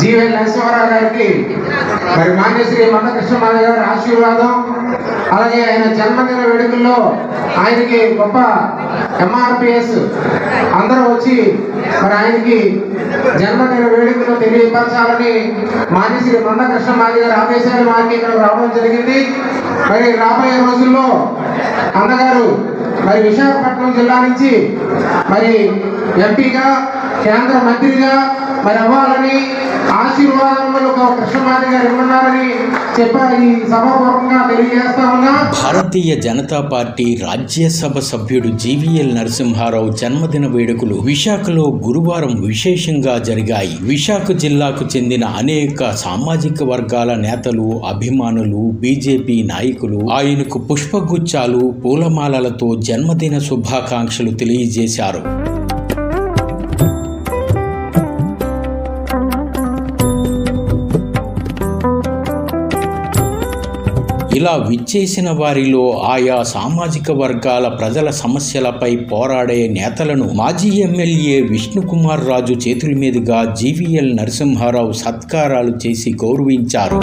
జీవన్ నరసింహారావు గారికి మరి మాన్యశ్రీ మందకృష్ణమాల గారి ఆశీర్వాదం అలాగే ఆయన జన్మదిన వేడుకల్లో ఆయనకి గొప్ప ఎంఆర్పిఎస్ అందరూ వచ్చి మరి ఆయనకి జన్మదిన వేడుకలు తెలియపరచాలని మాన్యశ్రీ మందకృష్ణమాలి గారి ఆదేశాలు మాకి ఇక్కడ రావడం జరిగింది మరి రాబోయే రోజుల్లో అన్నగారు మరి విశాఖపట్నం జిల్లా నుంచి మరి ఎంపీగా కేంద్ర మంత్రిగా మరి అవ్వాలని ఆశీర్వాదములు కృష్ణమాది గారు ఇవ్వన్నారని చెప్పారు ఈ సభాపూర్వకంగా తెలియజేస్తా ఉన్నా భారతీయ జనతా పార్టీ రాజ్యసభ సభ్యుడు జీవీఎల్ నరసింహారావు జన్మదిన వేడుకలు విశాఖలో గురువారం విశేషంగా జరిగాయి విశాఖ జిల్లాకు చెందిన అనేక సామాజిక వర్గాల నేతలు అభిమానులు బీజేపీ నాయకులు ఆయనకు పుష్పగుచ్చాలు పూలమాలలతో జన్మదిన శుభాకాంక్షలు తెలియజేశారు ఇలా విచ్చేసిన వారిలో ఆయా సామాజిక వర్గాల ప్రజల సమస్యలపై పోరాడే నేతలను మాజీ ఎమ్మెల్యే విష్ణుకుమార్ రాజు చేతుల మీదుగా జీవీఎల్ నరసింహారావు సత్కారాలు చేసి గౌరవించారు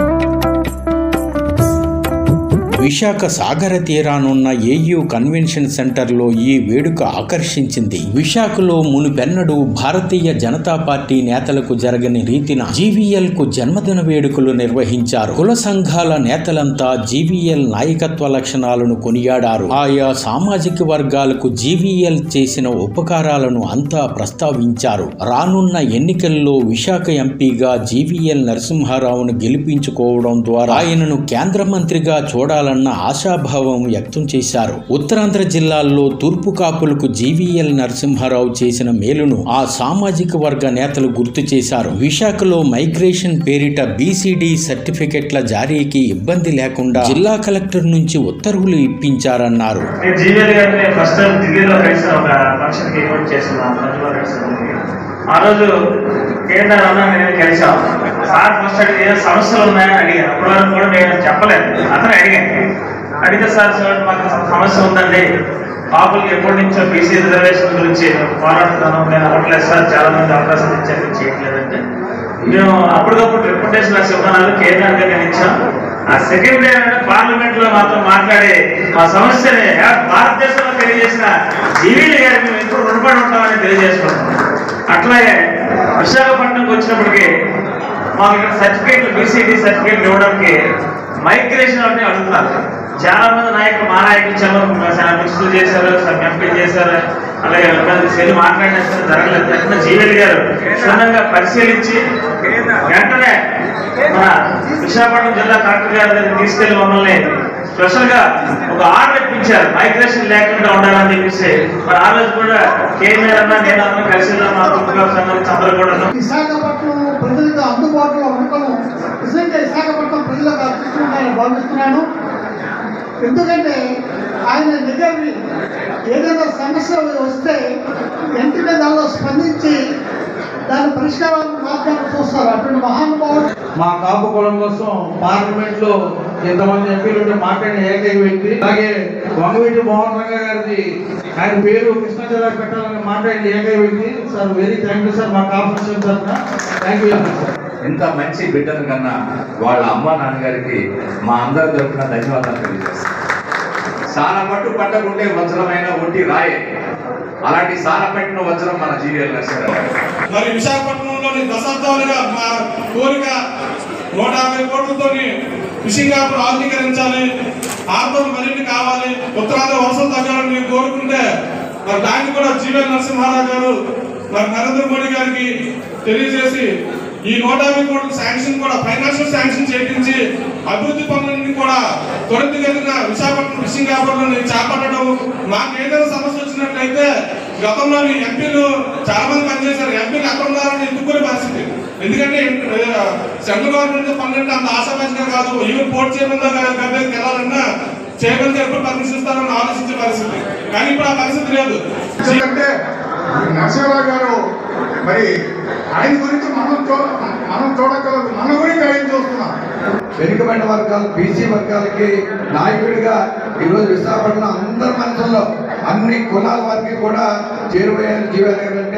విశాఖ సాగర తీరానున్న ఏయూ కన్వెన్షన్ సెంటర్లో ఈ వేడుక ఆకర్షించింది విశాఖలో మునుపెన్నడూ భారతీయ జనతా పార్టీ నేతలకు జరగని రీతిన జీవీఎల్ కు జన్మదిన వేడుకలు నిర్వహించారు కుల సంఘాల నేతలంతా జీవీఎల్ నాయకత్వ లక్షణాలను కొనియాడారు ఆయా సామాజిక వర్గాలకు జీవీఎల్ చేసిన ఉపకారాలను అంతా ప్రస్తావించారు రానున్న ఎన్నికల్లో విశాఖ ఎంపీగా జీవీఎల్ నరసింహారావును గెలిపించుకోవడం ద్వారా ఆయనను కేంద్ర మంత్రిగా చూడాలన్న ఆశాభావం వ్యక్తం చేశారు ఉత్తరాంధ్ర జిల్లాల్లో తూర్పు కాపులకు జీవీఎల్ నరసింహారావు చేసిన మేలును ఆ సామాజిక వర్గ నేతలు గుర్తు చేశారు విశాఖలో మైగ్రేషన్ పేరిట బీసీడీ సర్టిఫికెట్ల జారీకి ఇబ్బంది లేకుండా జిల్లా కలెక్టర్ నుంచి ఉత్తర్వులు ఇప్పించారన్నారు నేను జీవీఎల్ గారిని ఫస్ట్ టైం ఢిల్లీలో కలిసిన ఒక ఫంక్షన్కి ఇన్వైట్ చేస్తున్నాను ప్రతిభా కలిసింది ఆ రోజు కేంద్ర అన్న నేను కలిసాం సార్ ఫస్ట్ అడిగి ఏ సమస్యలు ఉన్నాయని అడిగాను అప్పటి వరకు కూడా నేను చెప్పలేదు అతను అడిగాను అడిగితే సార్ సార్ మాకు సమస్య ఉందండి కాపులకి ఎప్పటి నుంచో బీసీ రిజర్వేషన్ గురించి పోరాడుతున్నాను నేను అవ్వట్లేదు సార్ చాలా మంది అవకాశం ఇచ్చారు మీరు చేయట్లేదంటే మేము అప్పటికప్పుడు రిప్రజెంటేషన్ రాసి ఇవ్వనాలు కేంద్రానికి నేను ఇచ్చాం ఆ సెకండ్ డే పార్లమెంట్ లో మాత్రం మాట్లాడి మా సమస్యని భారతదేశంలో తెలియజేసిన జీవీలు గారికి మేము ఎప్పుడు రుణపడి ఉంటామని తెలియజేసుకుంటాం అట్లాగే విశాఖపట్నంకి వచ్చినప్పటికి మాకు ఇక్కడ సర్టిఫికేట్లు బీసీడీ సర్టిఫికేట్లు ఇవ్వడానికి మైగ్రేషన్ అంటే అడుగుతున్నారు చాలా మంది నాయకులు మా నాయకులు చాలా మినిస్టర్లు చేశారు ఎంపీ చేశారు అలాగే వెళ్ళి మాట్లాడిన జరగలేదు వెంటనే జీవెల్ గారు క్షుణ్ణంగా పరిశీలించి వెంటనే మన విశాఖపట్నం జిల్లా కలెక్టర్ గారి దగ్గర తీసుకెళ్లి మమ్మల్ని స్పెషల్ గా ఒక ఆర్డర్ ఇప్పించారు మైగ్రేషన్ లేకుండా ఉండాలని చెప్పేసి మరి ఆ రోజు కూడా కేఎంఆర్ అన్న నేను అన్న కలిసి వెళ్ళాం మా కుటుంబ సంబంధించి అందరూ కూడా విశాఖపట్నం ప్రజలకు అందుబాటులో ఉండటం నిజంగా విశాఖపట్నం ప్రజలకు అదృష్టంగా భావిస్తున్నాను ఎందుకంటే ఆయన నిజాన్ని ఏదైనా సమస్య వస్తే వెంటనే దానిలో స్పందించి దాని పరిష్కారం మార్గాన్ని చూస్తారు అటువంటి మహానుభావుడు మా కాపు కులం కోసం పార్లమెంట్ లో ఎంతమంది ఎంపీలు ఉంటే మాట్లాడిన ఏకైక వ్యక్తి అలాగే వంగవీటి మోహన్ రంగ గారిది ఆయన పేరు కృష్ణా జిల్లా పెట్టాలని మాట్లాడిన ఏకైక వ్యక్తి sir very thank you sir మా కాపు విషయం తరఫున థ్యాంక్ యూ సార్ ఇంత మంచి బిడ్డను కన్నా వాళ్ళ అమ్మ నాన్నగారికి మా అందరి తరఫున ధన్యవాదాలు తెలియజేస్తాం సాన పట్టు పట్టకుంటే వజ్రమైన ఒంటి రాయే అలాంటి సాన పట్టిన వజ్రం మన జీవిఎల్ నరసింహారావు మరి విశాఖపట్నంలోని దశాబ్దాలుగా మా కోరిక నూట యాభై కోట్లతోని ఫిషింగ్ యాప్ ఆధునీకరించాలి ఆర్థం మరిన్ని కావాలి ఉత్తరాంధ్ర వర్షం తగ్గాలని మేము కోరుకుంటే మరి దాన్ని కూడా జీవన్ నరసింహారావు గారు మరి నరేంద్ర మోడీ గారికి తెలియజేసి ఈ నూట యాభై కోట్ల శాంక్షన్ కూడా ఫైనాన్షియల్ శాంక్షన్ చేయించి అభివృద్ధి పనులన్నీ కూడా త్వరితగతిన విశాఖపట్నం ఫిషింగ్ వ్యాపారంలో చేపట్టడం మాకు ఏదైనా సమస్య వచ్చినట్లయితే గతంలో ఎంపీలు చాలా మంది పనిచేశారు ఎంపీలు ఎక్కడ ఉన్నారని ఎత్తుకునే పరిస్థితి ఎందుకంటే ఆ, సెంట్రల్ గవర్నమెంట్ పన్నెండు అంత ఆశావాసిగా కాదు ఈవెన్ పోర్ట్ చైర్మన్ దగ్గరికి వెళ్ళాలన్నా చైర్మన్ గారు ఎప్పుడు పర్మిషన్ ఇస్తారని ఆలోచించే పరిస్థితి కానీ ఇప్పుడు ఆ పరిస్థితి లేదు ఎందుకంటే నరసింహరావు గారు మరి ఆయన గురించి మనం చూ మనం చూడగలదు మన గురించి ఆయన చూస్తున్నాం వెనుకబడిన వర్గాలు బీసీ వర్గాలకి నాయకుడిగా ఈరోజు విశాఖపట్నం అందరి మనసుల్లో అన్ని కులాల వారికి కూడా చేరువయ్యారు జీవాలంటే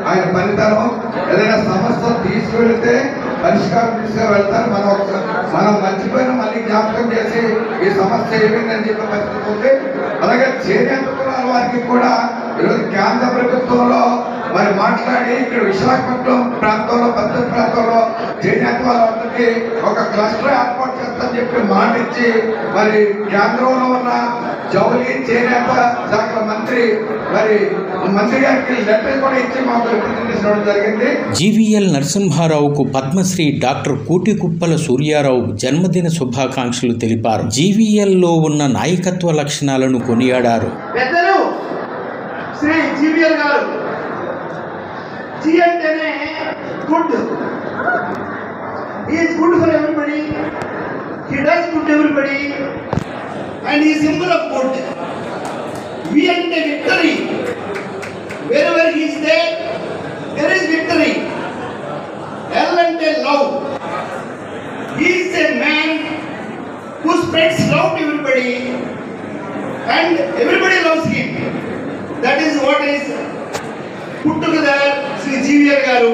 ఆయన పనితనం ఏదైనా సమస్య తీసుకువెళితే పరిష్కారం తీసుకు వెళ్తారు మనం ఒకసారి మనం మర్చిపోయిన మళ్ళీ జ్ఞాపకం చేసి ఈ సమస్య ఏమైందని చెప్పే పరిస్థితి ఉంది అలాగే చేనేత కులాల వారికి కూడా ఈరోజు కేంద్ర ప్రభుత్వంలో మరి మాట్లాడి ఇక్కడ విశాఖపట్నం ప్రాంతంలో పెద్ద ప్రాంతంలో చేనేత వాళ్ళందరికీ ఒక క్లస్టర్ ఏర్పాటు చేస్తామని చెప్పి మాట ఇచ్చి మరి కేంద్రంలో ఉన్న జౌలి చేనేత శాఖ మంత్రి మరి మంత్రి గారికి లెటర్ కూడా ఇచ్చి మాకు రిప్రజెంటేషన్ ఇవ్వడం జరిగింది జీవీఎల్ నరసింహారావుకు పద్మశ్రీ డాక్టర్ కూటికుప్పల సూర్యారావు జన్మదిన శుభాకాంక్షలు తెలిపారు జీవీఎల్లో ఉన్న నాయకత్వ లక్షణాలను కొనియాడారు పెద్దలు శ్రీ జీవియల్ గారు జీ అంటేనే good is good for everybody he does good everybody and ఈ సింబల్ ఆఫ్ గుడ్ వి అంటే victory wherever he's the there is victory L అంటే love he's a man who spreads love to everybody and everybody loves him. That is what is put together Shri GVL గారు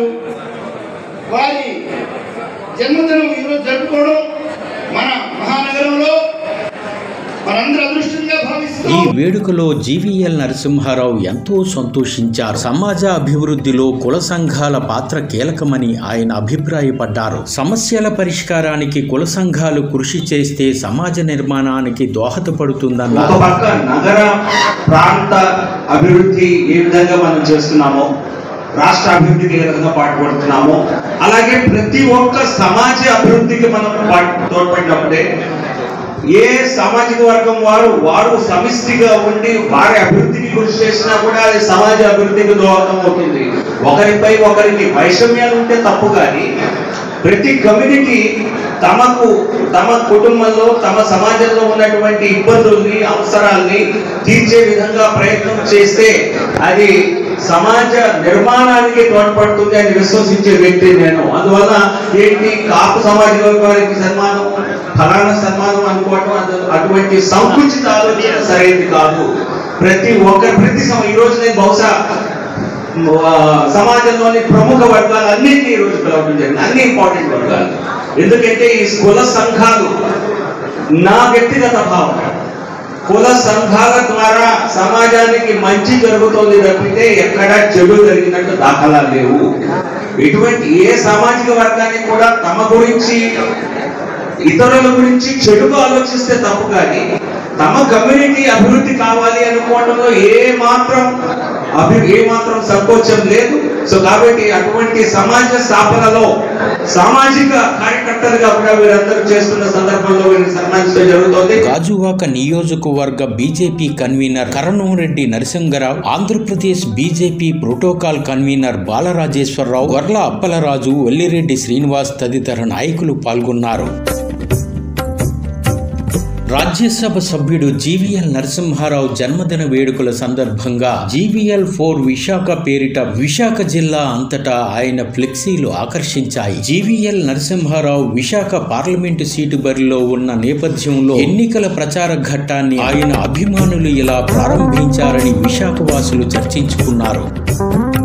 వారి జన్మదినం ఈరోజు జరుపుకోవడం మన మహానగరంలో మనందరూ అదృష్టంగా భావిస్తూ ఈ వేడుకలో జీవీఎల్ నరసింహారావు ఎంతో సంతోషించారు సమాజ అభివృద్ధిలో కుల సంఘాల పాత్ర కీలకమని ఆయన అభిప్రాయపడ్డారు సమస్యల పరిష్కారానికి కుల సంఘాలు కృషి చేస్తే సమాజ నిర్మాణానికి ఒక దోహదపడుతుందన్నారు పక్క నగర ప్రాంత అభివృద్ధి ఏ విధంగా మనం చేస్తున్నామో రాష్ట్ర అభివృద్ధికి ఏ విధంగా పాటుపడుతున్నామో అలాగే ప్రతి ఒక్క సమాజ అభివృద్ధికి మనం పాటు తోడ్పడినప్పుడే ఏ సామాజిక వర్గం వారు వారు సమిష్టిగా ఉండి వారి అభివృద్ధికి కృషి చేసినా కూడా అది సమాజ అభివృద్ధికి దోహదం అవుతుంది ఒకరిపై ఒకరికి వైషమ్యాలు ఉంటే తప్పు కానీ ప్రతి కమ్యూనిటీ తమకు తమ కుటుంబంలో తమ సమాజంలో ఉన్నటువంటి ఇబ్బందుల్ని అవసరాల్ని తీర్చే విధంగా ప్రయత్నం చేస్తే అది సమాజ నిర్మాణానికి తోడ్పడుతుంది అని విశ్వసించే వ్యక్తి నేను అందువల్ల ఏంటి కాపు సమాజ వారికి సన్మానం ఫలానా సన్మానం అనుకోవటం అది- అటువంటి సంకుచిత ఆలోచన సరైనది కాదు ప్రతి ఒక్కరు ప్రతి సమ ఈ రోజు నేను బహుశా ఆ, సమాజంలోని ప్రముఖ వర్గాలు అన్నింటినీ ఈ రోజు పిలవడం జరిగింది అన్ని ఇంపార్టెంట్ వర్గాలు ఎందుకంటే ఈ కుల సంఘాలు నా వ్యక్తిగత భావన కుల సంఘాల ద్వారా సమాజానికి మంచి జరుగుతుంది తప్పితే ఎక్కడా చెడు జరిగినట్టు దాఖలా లేవు ఎటువంటి ఏ సామాజిక వర్గానికి కూడా తమ గురించి ఇతరుల గురించి చెడుగా ఆలోచిస్తే తప్పు కానీ తమ కమ్యూనిటీ అభివృద్ధి కావాలి అనుకోవడంలో ఏ మాత్రం అభి ఏ మాత్రం సంకోచం లేదు సో కాబట్టి అటువంటి సమాజ స్థాపనలో సామాజిక కార్యకర్తలుగా కూడా వీరందరూ చేస్తున్న సందర్భంలో వీరిని సన్మానించడం జరుగుతుంది గాజువాక నియోజకవర్గ BJP convener Karanamreddy Narasingarao Andhra Pradesh BJP protocol convener Balarajeswararao Gorla Appalaraju Vellireddy Srinivas తదితర నాయకులు పాల్గొన్నారు రాజ్యసభ సభ్యుడు జీవీఎల్ నరసింహారావు జన్మదిన వేడుకల సందర్భంగా జీవీఎల్ ఫోర్ విశాఖ పేరిట విశాఖ జిల్లా అంతటా ఆయన ఫ్లెక్సీలు ఆకర్షించాయి GVL Narasimharao Visakha parliament seat బరిలో ఉన్న నేపథ్యంలో ఎన్నికల ప్రచార ఘట్టాన్ని ఆయన అభిమానులు ఇలా ప్రారంభించారని విశాఖ వాసులు చర్చించుకున్నారు